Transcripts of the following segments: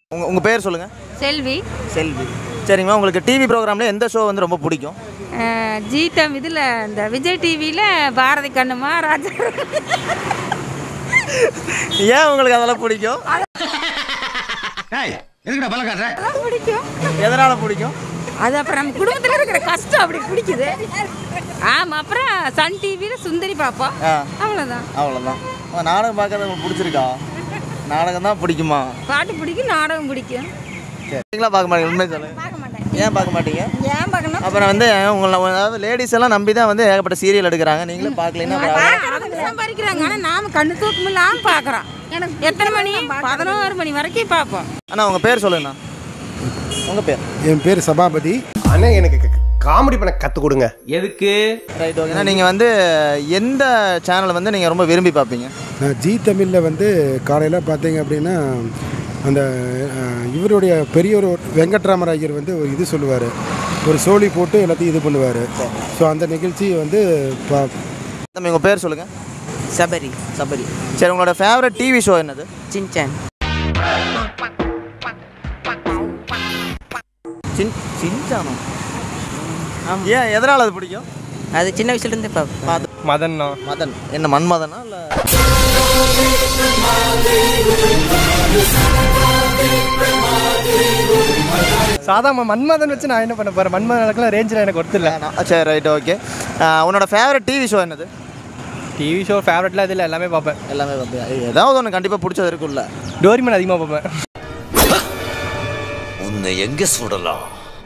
உங்க உங்க பேர் சொல்லுங்க செல்வி செல்வி சரிங்கம்மா உங்களுக்கு டிவி ப்ரோக்ராம்ல எந்த ஷோ வந்து ரொம்ப பிடிக்கும் அஹ், ஜீ தம் இதில் இந்த விஜய் டிவியில் பாரதி கண்ணுமா ராஜா ஏன் உங்களுக்கு அதெல்லாம் பிடிக்கும் எதுக்குடா பல காட்டுற அதெல்லாம் பிடிக்கும் எதனால பிடிக்கும் அது அப்புறம் நம்ம குடும்பத்தில் இருக்கிற கஷ்டம் அப்படி பிடிக்குது ஆமாம் அப்புறம் சன் டிவியில் சுந்தரி பார்ப்போம் ஆ அவ்வளோதான் அவ்வளோதான் அம்மா, நாடகம் பார்க்கறது உங்களுக்கு பிடிச்சிருக்கா நாடகம் தான் பிடிக்குமா பாட்டு பிடிக்கும் நாடகம் பிடிக்கும் சரி நீங்களா பார்க்க மாட்டீங்க உண்மை சொல்லுங்க பார்க்க மாட்டேன் ஏன் பார்க்க மாட்டீங்க ஏன் பார்க்கணும் அப்புறம் வந்து உங்களை அதாவது லேடிஸ் எல்லாம் நம்பி தான் வந்து ஏகப்பட்ட சீரியல் எடுக்கிறாங்க நீங்களே பார்க்கலன்னா அப்புறம் அவங்க சம்பாதிக்கிறாங்க ஆனால் நாம கண்ணு தூக்கம் இல்லாமல் பார்க்குறோம் எத்தனை மணி பதினோரு மணி வரைக்கும் பார்ப்போம் அண்ணா உங்கள் பேர் சொல்லுங்கண்ணா உங்கள் பேர் என் பேர் சபாபதி அண்ணா எனக்கு காமெடி பண்ண கத்து கொடுங்க எதுக்கு ரைட் ஓகேண்ணா நீங்கள் வந்து எந்த சேனல் வந்து நீங்கள் ரொம்ப விரும்பி பார்ப்பீங்க நான் ஜி தமிழில் வந்து காலையில் பார்த்தீங்க அப்படின்னா அந்த அஹ், இவருடைய பெரியவர் வெங்கட்ராமர் ஐயர் வந்து ஒரு இது சொல்லுவார் ஒரு சோழி போட்டு எல்லாத்தையும் இது பண்ணுவார் ஸோ அந்த நிகழ்ச்சி வந்து பா தம்பி உங்கள் பேர் சொல்லுங்கள் சபரி சபரி சரி உங்களோட ஃபேவரட் டிவி ஷோ என்னது சின்சான் சின் சின்சானோ ஏன் எதனால் அது பிடிக்கும் அது சின்ன வயசுலேருந்தே பார்ப்பேன் பார்த்து மதன்னா மதன் என்ன மன்மதனா இல்லை சாதாரண மன்மதன் வச்சு நான் என்ன பண்ண போறேன் மன்மதன் நடக்கலாம் ரேஞ்சில் எனக்கு ஒருத்தர் சரி ரைட் ஓகே உன்னோட ஃபேவரட் டிவி ஷோ என்னது டிவி ஷோ ஃபேவரட்லாம் இதில் எல்லாமே பார்ப்பேன் எல்லாமே பார்ப்பியா ஏதாவது ஒன்று கண்டிப்பாக பிடிச்சது இருக்குல்ல டோரிமன் அதிகமாக பார்ப்பேன் உன்னை எங்க சுடலாம்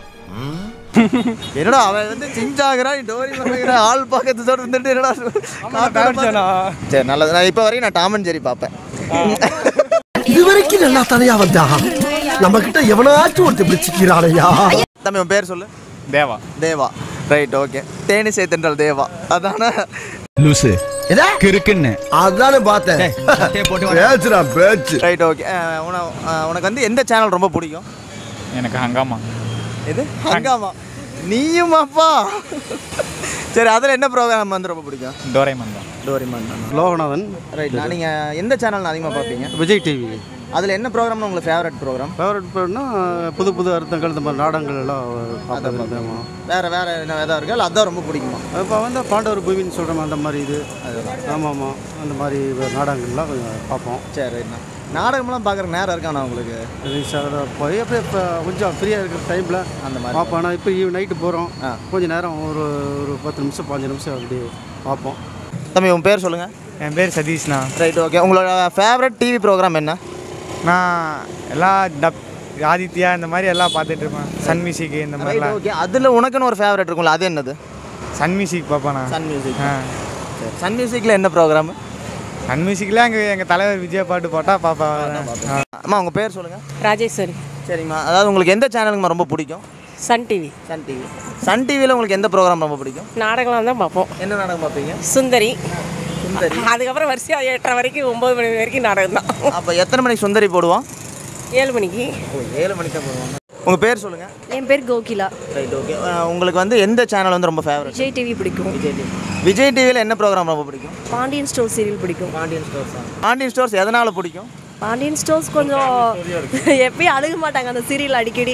என்னடா அவன் வந்து சிஞ்சாகிறா நீ டோரி பண்ணுகிற ஆள் பக்கத்து சோடு இருந்துட்டு என்னடா ஃபேவரட் ஷோனா சரி நல்லது நான் இப்போ வரைக்கும் நான் டாம் அண்ட் ஜெரி பார்ப்பேன் இது வரைக்கும் நல்லா தனியா வந்தா நம்ம கிட்ட எவனாச்சும் ஒருத்தர் இப்படி சிக்கிறாளையா தம்பி உன் பேர் சொல்லு தேவா தேவா ரைட் ஓகே தேனிசை தென்றல் தேவா அதானே லூசு கிறுக்குன்னு அதானே பார்த்தேன் பேச்சுடா பேச்சு ரைட் ஓகே உனக்கு வந்து எந்த சேனல் ரொம்ப பிடிக்கும் எனக்கு ஹங்காமா எது ஹங்காமா நீயுமாப்பா சரி அதில் என்ன ப்ரோக்ராம் வந்து ரொம்ப பிடிக்கும் டோரைமன் தான் டோரிமான் லோகநாதன் ரைட் நீங்கள் எந்த சேனல் அதிகமாக பார்ப்பீங்க விஜய் டிவி அதில் என்ன ப்ரோக்ராம்னு உங்களுக்கு ஃபேவரட் ப்ரோக்ராம் ஃபேவரட் பேர்னா புது புது அர்த்தங்கள் இந்த மாதிரி நாடகங்கள் எல்லாம் பார்ப்பது வேறு வேறு என்ன எதாவது இருக்கா இல்லை அதான் ரொம்ப பிடிக்குமா இப்போ வந்து பாண்டவர் பூமின்னு சொல்கிறோம் அந்த மாதிரி இது ஆமாம் ஆமாம் அந்த மாதிரி நாடகங்கள்லாம் கொஞ்சம் பார்ப்போம் சரி ரைட்ண்ணா நாடகம்லாம் பார்க்குற நேரம் இருக்காண்ணா உங்களுக்கு ரிலீஸ் ஆகிற போய் அப்படியே இப்போ கொஞ்சம் ஃப்ரீயாக இருக்கிற டைமில் அந்த மாதிரி பார்ப்போம் ஆனால் இப்போ ஈவ் நைட்டு போகிறோம் ஆ. கொஞ்ச நேரம் ஒரு ஒரு பத்து நிமிஷம் பாஞ்சு நிமிஷம் அப்படி பார்ப்போம் தம்பி உன் பேர் சொல்லுங்கள் என் பேர் சதீஷ்ண்ணா ரைட் ஓகே உங்களோட ஃபேவரட் டிவி ப்ரோக்ராம் என்ன நான் எல்லா டப் ஆதித்யா இந்த மாதிரி எல்லாம் பார்த்துட்டு இருப்பேன் சன் மியூசிக் இந்த ரைட் மாதிரிலாம் ஓகே அதில் உனக்குன்னு ஒரு ஃபேவரட் இருக்கும்ல அது என்னது சன் மியூசிக் பார்ப்பேன் சன் மியூசிக் ஆ சன் மியூசிக்கில் என்ன ப்ரோக்ராம் சன் மியூசிக்கில் எங்கள் எங்கள் தலைவர் விஜய் பாட்டு போட்டால் பார்ப்பேன் அம்மா உங்கள் பேர் சொல்லுங்கள் ராஜேஸ்வரி சரிங்கம்மா அதாவது உங்களுக்கு எந்த சேனலுங்கம்மா ரொம்ப பிடிக்கும் Sun TV Sun TV Sun டிவியில் உங்களுக்கு எந்த ப்ரோக்ராம் ரொம்ப பிடிக்கும் நாடகம்லாம் தான் பார்ப்போம் என்ன நாடகம் பார்ப்பீங்க சுந்தரி சுந்தரி அதுக்கப்புறம் வரிசையாக எட்டரை வரைக்கும் ஒம்பது மணி வரைக்கும் நாடகம் தான் அப்போ எத்தனை மணிக்கு சுந்தரி போடுவோம் ஏழு மணிக்கு ஓ ஏழு மணிக்கு தான் போடுவாங்க உங்கள் பேர் சொல்லுங்கள் என் பேர் கோகிலா ரைட் ஓகே உங்களுக்கு வந்து எந்த சேனல் வந்து ரொம்ப ஃபேவரட் விஜய் டிவி பிடிக்கும் விஜய் டிவி விஜய் டிவியில் என்ன ப்ரோக்ராம் ரொம்ப பிடிக்கும் பாண்டியன் ஸ்டோர் சீரியல் பிடிக்கும் பாண்டியன் ஸ்டோர்ஸ் பாண்டியன் ஸ்டோர்ஸ் எதனால் பிடிக்கும் பாண்டியன் ஸ்டோர்ஸ் கொஞ்சம் எப்பயும் அழுக மாட்டாங்க அந்த சீரியல் அடிக்கடி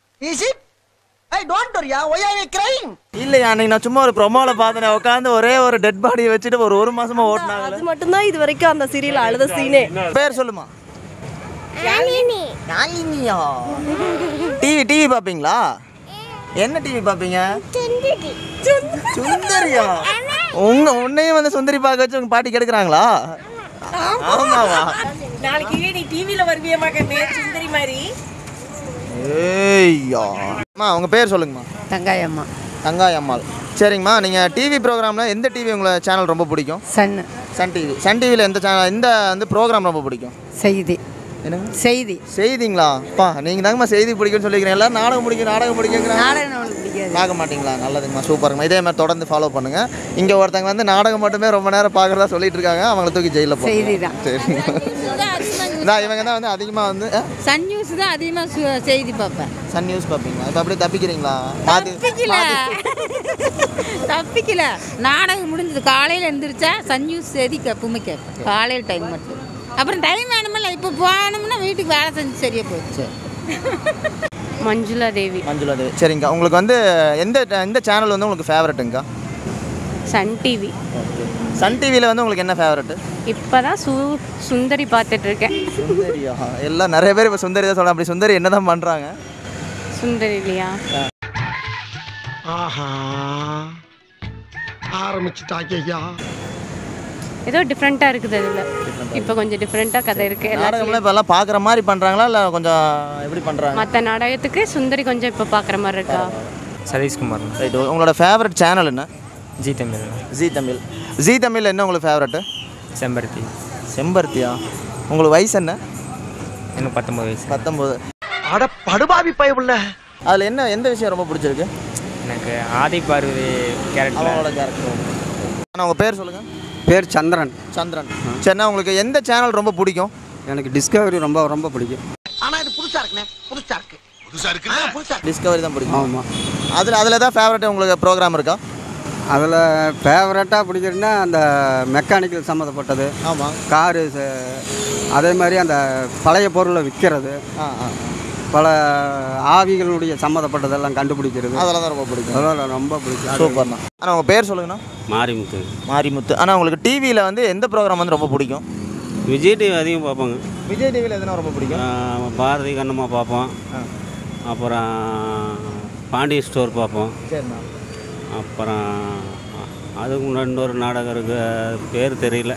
இல்லையா அன்னைக்கு நான் சும்மா ஒரு ப்ரொமோவில் பார்த்தேன் உட்காந்து ஒரே ஒரு டெட் பாடியை வச்சுட்டு ஒரு ஒரு மாசமா ஓட்டினாங்க அது மட்டும்தான் இது வரைக்கும் அந்த சீரியல் அழுத சீனே பேர் சொல்லுமா யாழினியா டிவி டிவி பார்ப்பீங்களா என்ன டிவி பார்ப்பீங்க சுந்தரியா உங்க உன்னையும் வந்து சுந்தரி பார்க்க வச்சு உங்க பாட்டி கெடுக்குறாங்களா ஆமாவா நாளைக்கு நீ டிவியில் வருவிய மகனே சுந்தரி மாதிரி ஏய்யா அம்மா உங்க பேர் சொல்லுங்கம்மா தங்காயம்மா தங்காய் அம்மாள் சரிங்கம்மா நீங்கள் டிவி ப்ரோக்ராமில் எந்த டிவி உங்களை சேனல் ரொம்ப பிடிக்கும் சன்னு சன் டிவி சன் டிவியில் எந்த சேனல் எந்த வந்து ப்ரோக்ராம் ரொம்ப பிடிக்கும் செய்தி என்னங்க செய்தி செய்திங்களா அப்பா நீங்கள் தாங்கம்மா செய்தி பிடிக்கும்னு சொல்லிக்கிறேன் எல்லாரும் நாடகம் பிடிக்கும் நாடகம் பிடிக்குங்கிறாங்க நாடகம் நம்மளுக்கு பிடிக்காது பார்க்க மாட்டீங்களா நல்லதுங்கம்மா சூப்பருங்கம்மா இதே மாதிரி தொடர்ந்து ஃபாலோ பண்ணுங்கள் இங்கே ஒருத்தங்க வந்து நாடகம் மட்டுமே ரொம்ப நேரம் பார்க்குறதா சொல்லிட்டு இருக்காங்க அவங்கள தூக்கி ஜெயிலில் போய் செய்தி தான். சரிங்க இவங்க தான் வந்து அதிகமாக வந்து அஹ், சன் நியூஸ் தான் அதிகமாக செய்தி பார்ப்பேன் சன் நியூஸ் பார்ப்பீங்களா இப்போ அப்படியே தப்பிக்கிறீங்களா மாத்தி தப்பிக்கல தப்பிக்கல நாடகம் முடிஞ்சது காலையில் எழுந்திரிச்சா சன் நியூஸ் செய்தி எப்பவுமே கேட்பேன் காலையில் டைம் மட்டும் அப்புறம் டைம் வேணுமில்ல இப்போ போகணும்னா வீட்டுக்கு வேலை செஞ்சு சரியா போச்சு மஞ்சுளா தேவி மஞ்சுளா தேவி சரிங்கக்கா உங்களுக்கு வந்து எந்த எந்த சேனல் வந்து உங்களுக்கு ஃபேவரட்டுங்கக்கா சன் டிவி சன் டிவியில் வந்து உங்களுக்கு என்ன ஃபேவரட்டு இப்பதான் சு சுந்தரி பார்த்துட்டு இருக்கேன் சுந்தரியா எல்லாம் நிறைய பேர் இப்போ சுந்தரி தான் சொல்கிறாங்க அப்படி சுந்தரி என்ன தான் பண்ணுறாங்க சுந்தரி இல்லையா ஆஹா ஆரம்பிச்சுட்டாங்க ஐயா ஏதோ டிஃப்ரெண்ட்டாக இருக்குது அதில் இப்போ கொஞ்சம் டிஃப்ரெண்ட்டாக கதை இருக்குது எல்லாத்துலேயும் நாடகம்லாம் இப்போ எல்லாம் பார்க்குற மாதிரி பண்ணுறாங்களா இல்லை கொஞ்சம் எப்படி பண்ணுறாங்க மற்ற நாடகத்துக்கு சுந்தரி கொஞ்சம் இப்போ பார்க்குற மாதிரி இருக்கா சதீஷ்குமார் ரைட் உங்களோட ஃபேவரட் சேனல் என்ன Zee Tamil Zee Tamil Zee Tamil என்ன உங்களுக்கு ஃபேவரட்டு செம்பருத்தி செம்பருத்தியா உங்களுக்கு வயசு என்ன எனக்கு பத்தொம்பது வயசு பத்தொம்போது அட படுபாவி பயமுள்ள அதில் என்ன எந்த விஷயம் ரொம்ப பிடிச்சிருக்கு எனக்கு ஆதி பார்வதி கேரக்டர் அவங்களோட கேரக்டர் ஆனால் உங்கள் பேர் சொல்லுங்கள் பேர் சந்திரன் சந்திரன் சரிண்ணா உங்களுக்கு எந்த சேனல் ரொம்ப பிடிக்கும் எனக்கு டிஸ்கவரி ரொம்ப ரொம்ப பிடிக்கும் ஆனா இது புதுசா இருக்குண்ணே புதுசா இருக்கு புதுசா இருக்கு புதுசா டிஸ்கவரி தான் பிடிக்கும் ஆமாம் அதில் அதில் தான் ஃபேவரட் உங்களுக்கு ப்ரோக்ராம் இருக்கா அதில் ஃபேவரட்டாக பிடிக்கிறதுனா அந்த மெக்கானிக்கல் சம்மந்தப்பட்டது ஆமாம் காரு ச- அதே மாதிரி அந்த பழைய பொருளை விற்கிறது ஆ ஆ பல ஆவிகளுடைய சம்மந்தப்பட்டதெல்லாம் கண்டுபிடிக்கிறது அதெல்லாம் தான் ரொம்ப பிடிக்கும் அதெல்லாம் ரொம்ப பிடிக்கும் சூப்பர்ண்ணா ஆனால் உங்கள் பேர் சொல்லுங்கண்ணா மாரிமுத்து மாரிமுத்து ஆனால் உங்களுக்கு டிவியில் வந்து எந்த ப்ரோக்ராம் வந்து ரொம்ப பிடிக்கும் விஜய் டிவி அதிகம் பார்ப்பாங்க விஜய் டிவியில் எதுனா ரொம்ப பிடிக்கும் ஆஹ் பாரதி கண்ணம்மா பார்ப்போம் அப்புறம் பாண்டிய ஸ்டோர் பார்ப்போம் சரிண்ணா அப்புறம் அதுக்கு முன்னாடி இன்னொரு நாடகம் இருக்கு அது பேர் தெரியல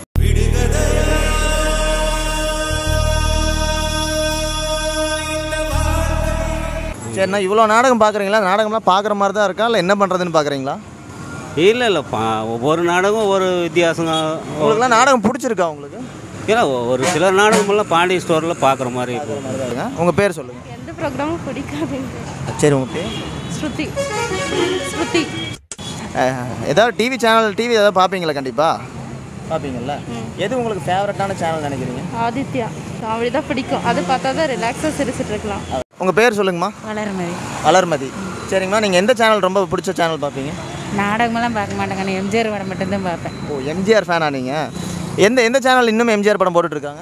சரிண்ணா இவ்வளோ நாடகம் பார்க்குறீங்களா நாடகம்லாம் பார்க்குற மாதிரி தான் இருக்கா இல்லை என்ன பண்ணுறதுன்னு பார்க்குறீங்களா இல்லை இல்லை பா ஒவ்வொரு நாடகம் ஒவ்வொரு வித்தியாசம் உங்களுக்குலாம் நாடகம் பிடிச்சிருக்கா உங்களுக்கு இல்லை ஒரு சில நாடகமெல்லாம் பாண்டிய ஸ்டோரில் பார்க்குற மாதிரி இருக்கும் உங்கள் பேர் சொல்லுங்கள் எந்த ப்ரோக்ராமும் பிடிக்காது சரி உங்கள் பேர் ஸ்ருதி ஸ்ருதி அஹ், ஏதாவது டிவி சேனல் டிவி ஏதாவது பார்ப்பீங்களா கண்டிப்பாக பார்ப்பீங்கள்ல எது உங்களுக்கு ஃபேவரட்டான சேனல் நினைக்கிறீங்க ஆதித்யா காமெடி தான் பிடிக்கும் அது பார்த்தா தான் ரிலாக்ஸாக சிரிச்சிட்டு இருக்கலாம் உங்கள் பேர் சொல்லுங்கம்மா வளர்மதி வளர்மதி சரிங்கம்மா நீங்கள் எந்த சேனல் ரொம்ப பிடிச்ச சேனல் பார்ப்பீங்க நாடகமெல்லாம் பார்க்க மாட்டேங்க நான் எம்ஜிஆர் படம் மட்டும்தான் பார்ப்பேன் ஓ எம்ஜிஆர் ஃபேனா நீங்கள் எந்த எந்த சேனல் இன்னும் எம்ஜிஆர் படம் போட்டுட்டு இருக்காங்க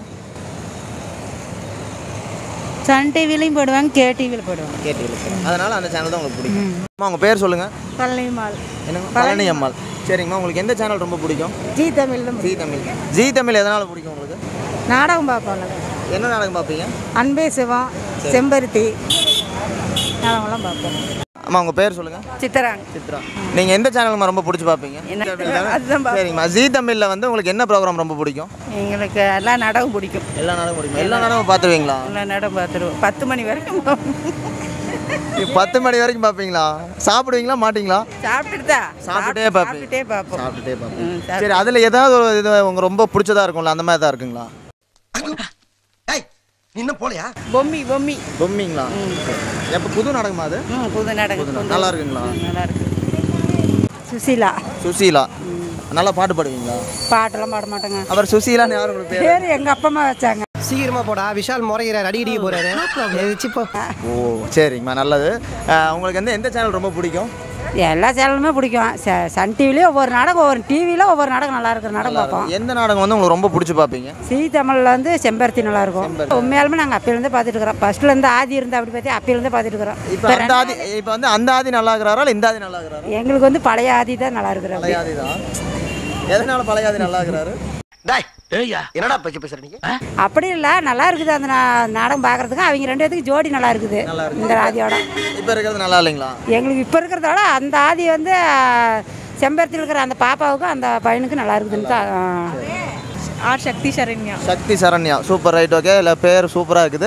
சன் டிவிலையும் போடுவாங்க கே டிவியில் போடுவாங்க கேட்டீங்க அதனால் அந்த சேனல் தான் உங்களுக்கு பிடிக்கும் அம்மா உங்கள் பேர் சொல்லுங்கள் பழனிமால் என்னங்க பழனி அம்மாள் சரிங்கம்மா உங்களுக்கு எந்த சேனல் ரொம்ப பிடிக்கும் ஜி தமிழ் தான் ஜி தமிழ் ஜி தமிழ் எதனால் பிடிக்கும் உங்களுக்கு நாடகம் பார்ப்போம்ல என்ன நாடகம் பார்ப்பீங்க அன்பே சிவம் செம்பருத்தி நாடகம்லாம் பார்ப்போம் அம்மா உங்கள் பேர் சொல்லுங்கள் சித்தராங்க சித்ரா நீங்கள் எந்த சேனல்மா ரொம்ப பிடிச்சி பார்ப்பீங்க என்ன அதுதான் பார்ப்போம். சரிங்கம்மா ஜி தமிழில் வந்து உங்களுக்கு என்ன ப்ரோக்ராம் ரொம்ப பிடிக்கும் எங்களுக்கு எல்லா நாடகம் பிடிக்கும் எல்லா நாடகம் பிடிக்கும் எல்லா நாடகம் பார்த்துருவீங்களா எல்லா நாடகம் பார்த்துருவோம் பத்து மணி வரைக்கும் பத்து மணி வரைக்கும் பார்ப்பீங்களா சாப்பிடுவீங்களா மாட்டீங்களா சாப்பிட்டுட்டு தான் சாப்பிட்டுட்டே பார்ப்பீங்க சாப்பிட்டுட்டே பார்ப்போம் சாப்பிட்டுட்டே பார்ப்பீங்க ம், சாப்பிட்டு- சரி அதில் ஏதாவது ஒரு இது உங்களுக்கு ரொம்ப பிடிச்சதா இருக்கும்ல அந்த மாதிரி தான் இருக்குங்களா ஏய் நீ இன்னும் போலையா பொம்மி பொம்மி பொம்மிங்களா எப்போ புது நாடகமா அது ம் புது நாடகம் புது கொண்டு நல்லா இருக்குங்களா நல்லா இருக்கு சுசீலா சுசீலா நல்லா பாட்டு பாடுவீங்களா பாட்டெல்லாம் பாட மாட்டேங்க அப்புறம் சுசீலான்னு யாரும் உங்களுக்கு பேர் பேர் எங்க அப்பா அம்மா வச்சாங்க சீக்கிரமா போடா விஷால் முறைகிறார் அடிக்கடி போறாரு எதிர்த்து போ ஓ சரிங்கம்மா நல்லது அஹ், உங்களுக்கு வந்து எந்த சேனல் ரொம்ப பிடிக்கும் எல்லா சேனலுமே பிடிக்கும் ச- சன் டிவிலேயும் ஒவ்வொரு நாடகம் ஒவ்வொரு டிவியில் ஒவ்வொரு நாடகம் நல்லா இருக்கிற நாடகம் பார்ப்போம் எந்த நாடகம் வந்து உங்களுக்கு ரொம்ப பிடிச்சி பார்ப்பீங்க சி தமிழில் வந்து செம்பருத்தி நல்லா இருக்கும் உண்மையாலுமே நாங்கள் அப்பையிலேருந்து பார்த்துட்டு இருக்கிறோம் ஃபர்ஸ்ட்லேருந்து ஆதி இருந்து அப்படி பார்த்து அப்பையிலேருந்து பார்த்துட்டு இருக்கிறோம் இப்போ அந்த ஆதி இப்போ வந்து அந்த ஆதி நல்லா இருக்கிறாரா இல்லை இந்த ஆதி நல்லா இருக்கிறாரா எங்களுக்கு வந்து பழைய ஆதி தான் நல்லா இருக்கிறாரு பழைய ஆதி தான் எதனால பழைய ஆதி நல்லா இருக்கிறாரு டேய் ஏய்யா என்னடா பேச்சு பேசுற நீங்க அப்படி இல்லை நல்லா இருக்குது அந்த நா- நாடகம் பார்க்கறதுக்கு அவங்க ரெண்டு பேத்துக்கு ஜோடி நல்லா இருக்குது இந்த ஆதியோட இப்போ இருக்கிறது நல்லா இல்லைங்களா எங்களுக்கு இப்போ இருக்கிறதோட அந்த ஆதி வந்து செம்பருத்தியில் இருக்கிற அந்த பாப்பாவுக்கும் அந்த பையனுக்கும் நல்லா இருக்குதுன்னு தான் ஆர் Sakthi Saranya Sakthi Saranya super right okay இல்லை பேர் சூப்பராக இருக்குது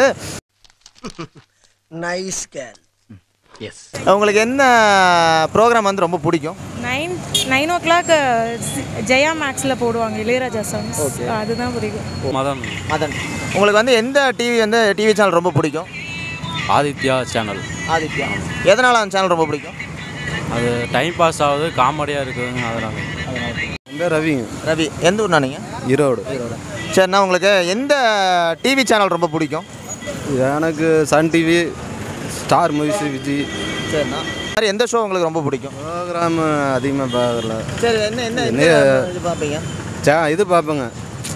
நைஸ் கேர்ள் எஸ் உங்களுக்கு என்ன ப்ரோக்ராம் வந்து ரொம்ப பிடிக்கும் nine nine o'clock Jaya மேக்ஸில் போடுவாங்க இளையராஜா சாங்ஸ் அதுதான் பிடிக்கும் மதன் மதன் உங்களுக்கு வந்து எந்த டிவி வந்து டிவி சேனல் ரொம்ப பிடிக்கும் ஆதித்யா சேனல் ஆதித்யா எதனால் அந்த சேனல் ரொம்ப பிடிக்கும் அது டைம் பாஸ் ஆகுது காமெடியாக இருக்குதுங்க அதனால இந்த ரவிங்க ரவி எந்த ஊர்னா நீங்கள் ஈரோடு சரிண்ணா உங்களுக்கு எந்த டிவி சேனல் ரொம்ப பிடிக்கும் எனக்கு Sun TV Star Movies Vijay சரிண்ணா மாதிரி எந்த ஷோ உங்களுக்கு ரொம்ப பிடிக்கும் ப்ரோக்ராம் அதிகமாக பார்க்கல சரி என்ன என்ன என்ன என்ன- இது பார்ப்பீங்க சே இது பார்ப்பேங்க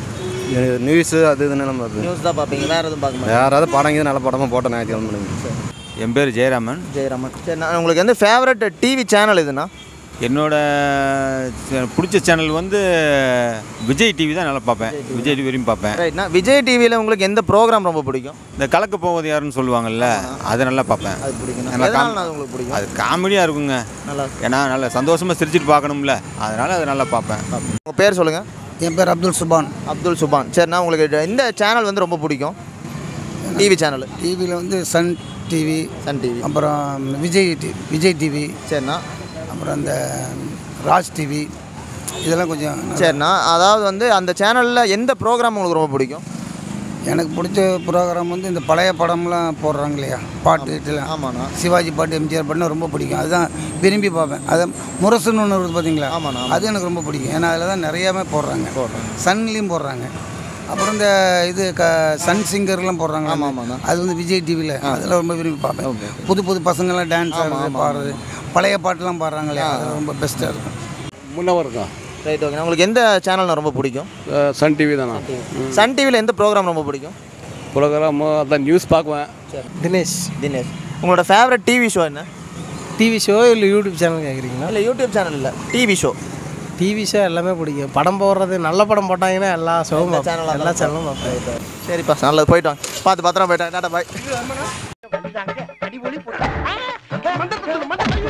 நியூஸு அது இதுன்னு நம்ம நியூஸ் தான் பார்ப்பீங்க வேறு எதுவும் பார்க்க மாட்டீங்க யாராவது படம் இது நல்ல படமாக போட்ட ஞாயிற்றுக்கிழமை என் பேர் ஜெயராமன் ஜெயராமன் சரி நான் உங்களுக்கு வந்து ஃபேவரட் டிவி சேனல் எதுனா என்னோட ச- பிடிச்ச சேனல் வந்து விஜய் டிவி தான் நல்லா பார்ப்பேன் விஜய் டிவி வரையும் பார்ப்பேன் ரைட்னா விஜய் டிவியில் உங்களுக்கு எந்த ப்ரோக்ராம் ரொம்ப பிடிக்கும் இந்த கலக்க போவது யாருன்னு சொல்லுவாங்கல்ல அதை நல்லா பார்ப்பேன் அது பிடிக்கும் நல்லா எதனால காம்- அது உங்களுக்கு பிடிக்கும் அது காமெடியாக இருக்குங்க நல்லா ஏன்னா நல்லா சந்தோஷமாக சிரிச்சிட்டு பார்க்கணும்ல அதனால் அதை நல்லா பார்ப்பேன் உங்கள் பேர் சொல்லுங்கள் என் பேர் அப்துல் சுபான் அப்துல் சுபான் சரிண்ணா உங்களுக்கு இந்த சேனல் வந்து ரொம்ப பிடிக்கும் டிவி சேனல் டிவியில் வந்து சன் டிவி சன் டிவி அப்புறம் விஜய் டி விஜய் டிவி சரிண்ணா அப்புறம் அந்த ராஜ் டிவி இதெல்லாம் கொஞ்சம் நல்லா- சரிண்ணா அதாவது வந்து அந்த சேனலில் எந்த ப்ரோக்ராம் உங்களுக்கு ரொம்ப பிடிக்கும் எனக்கு பிடிச்ச ப்ரோக்ராம் வந்து இந்த பழைய படம்லாம் போடுறாங்க இல்லையா பாட்டு இதெல்லாம் ஆமாண்ணா சிவாஜி பாட்டு எம்ஜிஆர் பாட்டுனா ரொம்ப பிடிக்கும் அதுதான் விரும்பி பார்ப்பேன் அது முரசுன்னு ஒன்று இருக்குது பார்த்தீங்களா ஆமாண்ணா அது எனக்கு ரொம்ப பிடிக்கும் ஏன்னா அதில் தான் நிறையாவே போடுறாங்க சன்லேயும் போடுறாங்க அப்புறம் இந்த இது க சன் சிங்கர்லாம் போடுறாங்க ஆமாம் ஆமாண்ணா அது வந்து விஜய் டிவியில் அதெல்லாம் ரொம்ப விரும்பி பார்ப்பேன் புது புது பசங்கள்லாம் டான்ஸ் ஆடுறது பாடுறது பழைய பாட்டுலாம் பாடுறாங்க இல்லையா அதெல்லாம் ரொம்ப பெஸ்ட்டாக இருக்கும் முன்னவர் இருக்கும் ரைட் ஓகே உங்களுக்கு எந்த சேனல் ரொம்ப பிடிக்கும் சன் டிவி தானே சன் டிவியில் எந்த ப்ரோக்ராம் ரொம்ப பிடிக்கும் ப்ரோக்ராம் அதான் நியூஸ் பார்க்குவேன் தினேஷ் தினேஷ் உங்களோட ஃபேவரட் டிவி ஷோ என்ன டிவி ஷோ இல்லை யூடியூப் சேனல் கேட்குறீங்களா இல்லை யூடியூப் சேனல் இல்லை டிவி ஷோ டிவி ஷோ எல்லாமே பிடிக்கும் படம் போடுறது நல்ல படம் போட்டாங்கன்னா எல்லா ஷோவும் எல்லா channel-ஆ எல்லா தான் சேனலும் பார்ப்பேன் சரிப்பா நல்லது போயிட்டு வாங்க பார்த்து பத்திரமா போயிட்டேன் டாட்டா பாய் அடிபொலி போட்டு மண்டபத்தில் மண்டபத்தில்